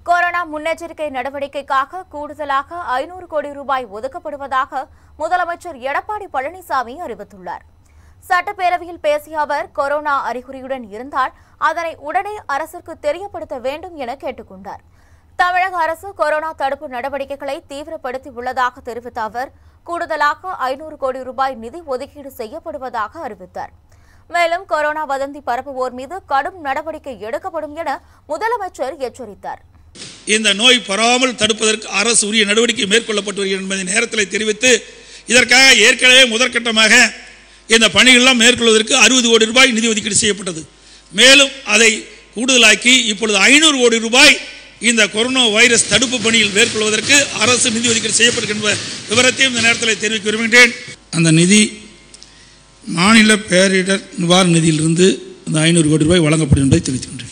corona முன்னெச்சரிக்கை நடவடிக்கைக்காக கூடுதலாக ஐநூறு கோடி ரூபாய் ஒதுக்கப்படுவதாக முதலமைச்சர் எடப்பாடி பழனிசாமி அறிவித்துள்ளார் சட்டப்பேரவையில் பேசிய அவர் கொரோனா அறிகுறியுடன் இருந்தால் அதனை உடனே அரசுக்கு தெரியப்படுத்த வேண்டும் என கேட்டுக்கொண்டார் தமிழக அரசு கொரோனா தடுப்பு நடவடிக்கைகளை தீவிரப்படுத்தி உள்ளதாக தெரிவித்த அவர் கூடுதலாக ஐநூறு கோடி ரூபாய் நிதி ஒதுக்கீடு செய்யப்படுவதாக அறிவித்தார் மேலும் கொரோனா வதந்தி பரப்புவோர் மீது கடும் நடவடிக்கை எடுக்கப்படும் என முதலமைச்சர் எச்சரித்தார் இந்த நோய் பரவாமல் தடுப்பதற்கு அரசு உரிய நடவடிக்கை மேற்கொள்ளப்பட்டு வருகிறது என்பதை நேரத்தில் தெரிவித்து இதற்காக ஏற்கனவே முதற்கட்டமாக இந்த பணிகளெல்லாம் மேற்கொள்வதற்கு அறுபது கோடி ரூபாய் நிதி ஒதுக்கீடு செய்யப்பட்டது மேலும் அதை கூடுதலாக்கி இப்பொழுது ஐநூறு கோடி ரூபாய் இந்த கொரோனா வைரஸ் தடுப்பு பணியில் மேற்கொள்வதற்கு அரசு நிதி ஒதுக்கீடு செய்யப்படுகின்ற விவரத்தையும் இந்த நேரத்தில் தெரிவிக்க விரும்புகின்றேன் அந்த நிதி மாநில பேரிடர் நிவாரண நிதியிலிருந்து அந்த ஐநூறு கோடி ரூபாய் வழங்கப்படும் என்பதை தெரிவித்துக்கின்றேன்